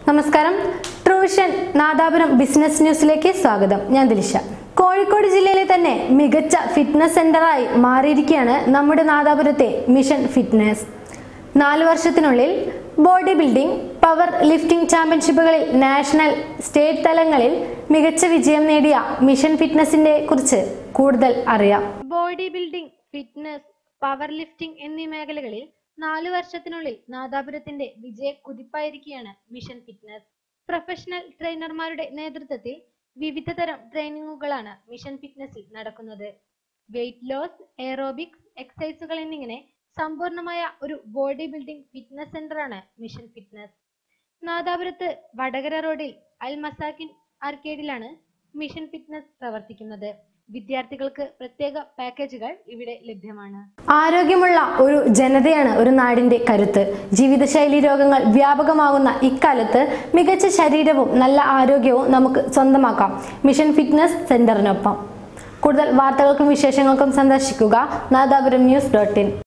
നമസ്കാരം ട്രൂഷൻ നാദാപുരം ബിസിനസ് ന്യൂസിലേക്ക് സ്വാഗതം ഞാൻ ദിലിഷ കോഴിക്കോട് ജില്ലയിലെ തന്നെ മികച്ച ഫിറ്റ്നസ് സെന്ററായി മാറിയിരിക്കുകയാണ് നമ്മുടെ നാദാപുരത്തെ മിഷൻ ഫിറ്റ്നസ് നാല് വർഷത്തിനുള്ളിൽ ബോഡി ബിൽഡിംഗ് പവർ ലിഫ്റ്റിംഗ് ചാമ്പ്യൻഷിപ്പുകളിൽ നാഷണൽ സ്റ്റേറ്റ് തലങ്ങളിൽ മികച്ച വിജയം നേടിയ മിഷൻ ഫിറ്റ്നസിന്റെ കുറിച്ച് കൂടുതൽ അറിയാം body building fitness power lifting എന്നീ മേഖലകളിൽ നാല് വർഷത്തിനുള്ളിൽ നാദാപുരത്തിന്റെ വിജയ കുതിപ്പായിരിക്കുകയാണ് മിഷൻ ഫിറ്റ്നസ് പ്രൊഫഷണൽ ട്രെയിനർമാരുടെ നേതൃത്വത്തിൽ വിവിധ തരം ട്രെയിനിങ്ങുകളാണ് മിഷൻ ഫിറ്റ്നസിൽ നടക്കുന്നത് വെയിറ്റ് ലോസ് എയറോബിക്സ് എക്സസൈസുകൾ എന്നിങ്ങനെ സമ്പൂർണമായ ഒരു ബോഡി ബിൽഡിംഗ് ഫിറ്റ്നസ് സെന്ററാണ് മിഷൻ ഫിറ്റ്നസ് നാദാപുരത്ത് വടകര റോഡിൽ അൽ മസാക്കിൻ ആർക്കേഡിലാണ് മിഷൻ ഫിറ്റ്നസ് പ്രവർത്തിക്കുന്നത് വിദ്യാർത്ഥികൾക്ക് പ്രത്യേക പാക്കേജുകൾ ഇവിടെ ലഭ്യമാണ് ആരോഗ്യമുള്ള ഒരു ജനതയാണ് ഒരു നാടിന്റെ കരുത്ത് ജീവിതശൈലി രോഗങ്ങൾ വ്യാപകമാകുന്ന ഇക്കാലത്ത് മികച്ച ശരീരവും നല്ല ആരോഗ്യവും നമുക്ക് സ്വന്തമാക്കാം മിഷൻ ഫിറ്റ്നസ് സെന്ററിനൊപ്പം കൂടുതൽ വാർത്തകൾക്കും വിശേഷങ്ങൾക്കും സന്ദർശിക്കുക നാദാപുരം ന്യൂസ് ഡോട്ട് ഇൻ